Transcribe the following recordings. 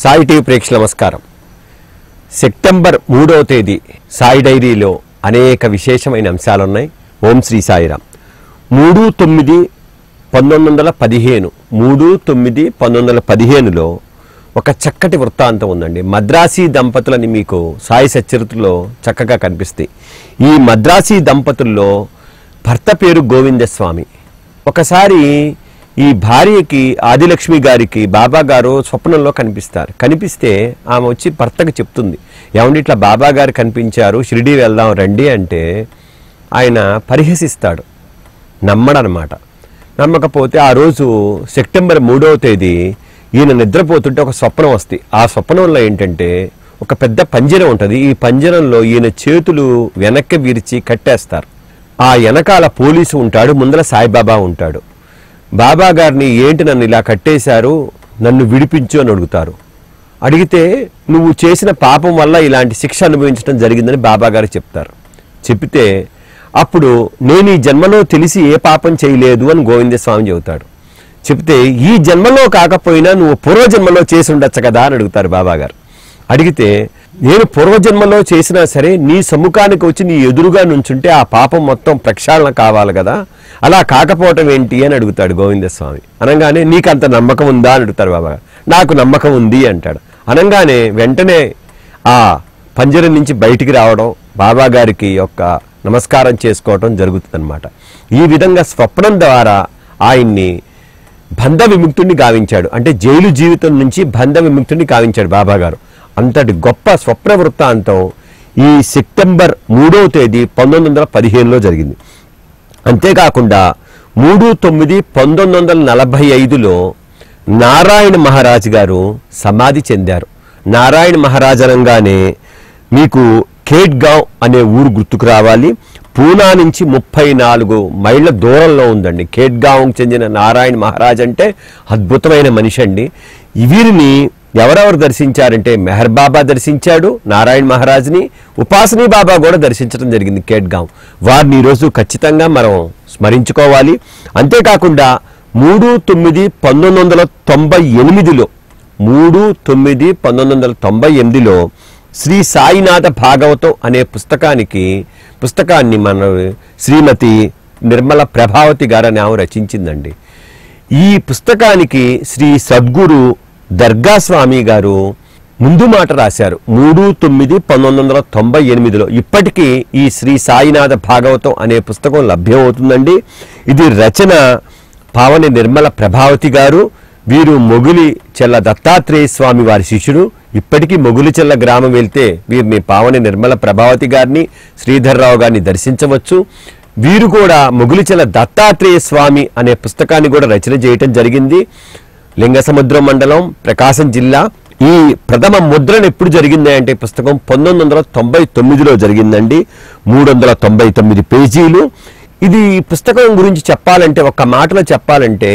Sai TV ప్రేక్ష నమస్కారం September మూడవ తేదీ సాయి డైరీలో అనేక విశేషమైన అంశాలున్నాయి ఓం శ్రీ సాయిరామ్ మూడు తొమ్మిది పంతొమ్మిది వందల పదిహేను మూడు తొమ్మిది పంతొమ్మిది వందల పదిహేనులో ఒక చక్కటి వృత్తాంతం ఉందండి మద్రాసీ దంపతులని మీకు సాయి సచరిత్రలో చక్కగా కనిపిస్తాయి ఈ మద్రాసీ దంపతుల్లో భర్త పేరు గోవిందస్వామి ఒకసారి ఈ భార్యకి ఆదిలక్ష్మి గారికి బాబా గారు స్వప్నంలో కనిపిస్తారు కనిపిస్తే ఆమె వచ్చి భర్తకు చెప్తుంది ఏమండి ఇట్లా బాబా గారు కనిపించారు షిరిడి వెళ్దాం రండి అంటే ఆయన పరిహసిస్తాడు నమ్మడనమాట నమ్మకపోతే ఆ రోజు సెప్టెంబర్ మూడవ తేదీ ఈయన నిద్రపోతుంటే ఒక స్వప్నం వస్తుంది ఆ స్వప్నంలో ఏంటంటే ఒక పెద్ద పంజరం ఉంటుంది ఈ పంజరంలో ఈయన చేతులు వెనక్కి విరిచి కట్టేస్తారు ఆ వెనకాల పోలీసు ఉంటాడు ముందర సాయిబాబా ఉంటాడు బాబా గారిని ఏంటి నన్ను ఇలా కట్టేశారు నన్ను విడిపించు అని అడుగుతారు అడిగితే నువ్వు చేసిన పాపం వల్ల ఇలాంటి శిక్ష అనుభవించడం జరిగిందని బాబా గారు చెప్తారు చెప్తే అప్పుడు నేను ఈ జన్మలో తెలిసి ఏ పాపం చేయలేదు అని గోవిందస్వామి చెబుతాడు చెప్తే ఈ జన్మలో కాకపోయినా నువ్వు పూర్వజన్మలో చేసి ఉండొచ్చు కదా అని అడుగుతారు బాబా గారు అడిగితే నేను పూర్వజన్మలో చేసినా సరే నీ సముఖానికి వచ్చి నీ ఎదురుగా నుంచుంటే ఆ పాపం మొత్తం ప్రక్షాళన కావాలి కదా అలా కాకపోవటం ఏంటి అని అడుగుతాడు గోవిందస్వామి అనగానే నీకు అంత నమ్మకం ఉందా అని అడుగుతారు బాబా గారు. నాకు నమ్మకం ఉంది అంటాడు అనగానే వెంటనే ఆ పంజరం నుంచి బయటికి రావడం బాబా గారికి యొక్క నమస్కారం చేసుకోవడం జరుగుతుందన్నమాట ఈ విధంగా స్వప్నం ద్వారా ఆయన్ని బంధ విముక్తుడిని గావించాడు అంటే జైలు జీవితం నుంచి బంధ విముక్తుడిని గావించాడు బాబా గారు అంతటి గొప్ప స్వప్న వృత్తాంతం ఈ సెప్టెంబర్ మూడవ తేదీ పంతొమ్మిది వందల పదిహేనులో జరిగింది అంతేకాకుండా మూడు తొమ్మిది పంతొమ్మిది వందల నలభై ఐదులో నారాయణ మహారాజు గారు సమాధి చెందారు నారాయణ మహారాజ్ అనగానే మీకు ఖేడ్గావ్ అనే ఊరు గుర్తుకు రావాలి పూనా నుంచి ముప్పై నాలుగు మైళ్ళ దూరంలో ఉందండి ఖేడ్గావ్కి చెందిన నారాయణ మహారాజ్ అంటే అద్భుతమైన మనిషి అండి వీరిని ఎవరెవరు దర్శించారంటే మెహర్ బాబా దర్శించాడు నారాయణ మహారాజ్ని ఉపాసనీ బాబా కూడా దర్శించడం జరిగింది కేట్గాం వారిని ఈరోజు ఖచ్చితంగా మనం స్మరించుకోవాలి అంతేకాకుండా మూడు తొమ్మిది పంతొమ్మిది వందల తొంభై ఎనిమిదిలో మూడు తొమ్మిది పంతొమ్మిది వందల తొంభై ఎనిమిదిలో శ్రీ సాయినాథ భాగవతం అనే పుస్తకానికి పుస్తకాన్ని మన శ్రీమతి నిర్మల ప్రభావతి గారు అని ఆమె రచించిందండి ఈ పుస్తకానికి శ్రీ సద్గురు దర్గా స్వామి గారు ముందు మాట రాశారు మూడు తొమ్మిది పంతొమ్మిది వందల తొంభై ఎనిమిదిలో ఇప్పటికీ ఈ శ్రీ సాయినాథ భాగవతం అనే పుస్తకం లభ్యమవుతుందండి ఇది రచన పావని నిర్మల ప్రభావతి గారు వీరు మొగులి చెల్ల దత్తాత్రేయ స్వామి వారి శిష్యుడు ఇప్పటికీ మొగులి చెల్ల గ్రామం వెళ్తే వీరిని పావని నిర్మల ప్రభావతి గారిని శ్రీధర్రావు గారిని దర్శించవచ్చు వీరు కూడా మొగులిచెల దత్తాత్రేయ స్వామి అనే పుస్తకాన్ని కూడా రచన చేయటం జరిగింది లింగసముద్రం మండలం ప్రకాశం జిల్లా ఈ ప్రథమ ముద్రణ ఎప్పుడు జరిగింది అంటే ఈ పుస్తకం పంతొమ్మిది వందల తొంభై తొమ్మిదిలో జరిగిందండి మూడు వందల తొంభై తొమ్మిది పేజీలు ఇది ఈ పుస్తకం గురించి చెప్పాలంటే ఒక్క మాటలో చెప్పాలంటే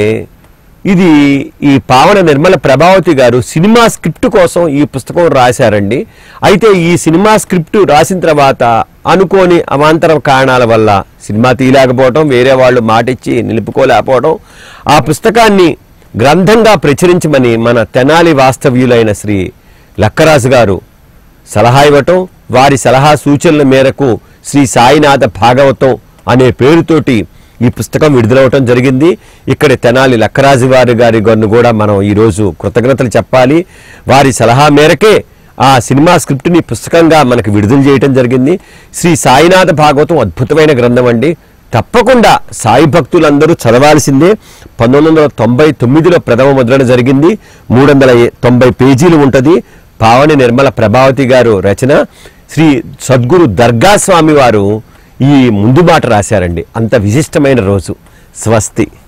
ఇది ఈ పావన నిర్మల ప్రభావతి గారు సినిమా స్క్రిప్ట్ కోసం ఈ పుస్తకం రాశారండి అయితే ఈ సినిమా స్క్రిప్ట్ రాసిన తర్వాత అనుకోని అవాంతర కారణాల వల్ల సినిమా తీయలేకపోవడం వేరే వాళ్ళు మాటిచ్చి నిలుపుకోలేకపోవడం ఆ పుస్తకాన్ని గ్రంథంగా ప్రచురించమని మన తెనాలి వాస్తవ్యులైన శ్రీ లక్కరాజు గారు సలహా ఇవ్వటం వారి సలహా సూచనల మేరకు శ్రీ సాయినాథ భాగవతం అనే పేరుతోటి ఈ పుస్తకం విడుదలవటం జరిగింది ఇక్కడ తెనాలి లక్కరాజు వారి గారి గారిని కూడా మనం ఈరోజు కృతజ్ఞతలు చెప్పాలి వారి సలహా మేరకే ఆ సినిమా స్క్రిప్ట్ని పుస్తకంగా మనకు విడుదల చేయటం జరిగింది శ్రీ సాయినాథ భాగవతం అద్భుతమైన గ్రంథం అండి తప్పకుండా సాయి భక్తులందరూ చదవాల్సిందే పంతొమ్మిది వందల తొంభై తొమ్మిదిలో ప్రథమ ముద్రణ జరిగింది మూడు వందల తొంభై పేజీలు ఉంటుంది పావని నిర్మల ప్రభావతి గారు రచన శ్రీ సద్గురు దర్గా స్వామి వారు ఈ ముందు మాట రాశారండి అంత విశిష్టమైన రోజు స్వస్తి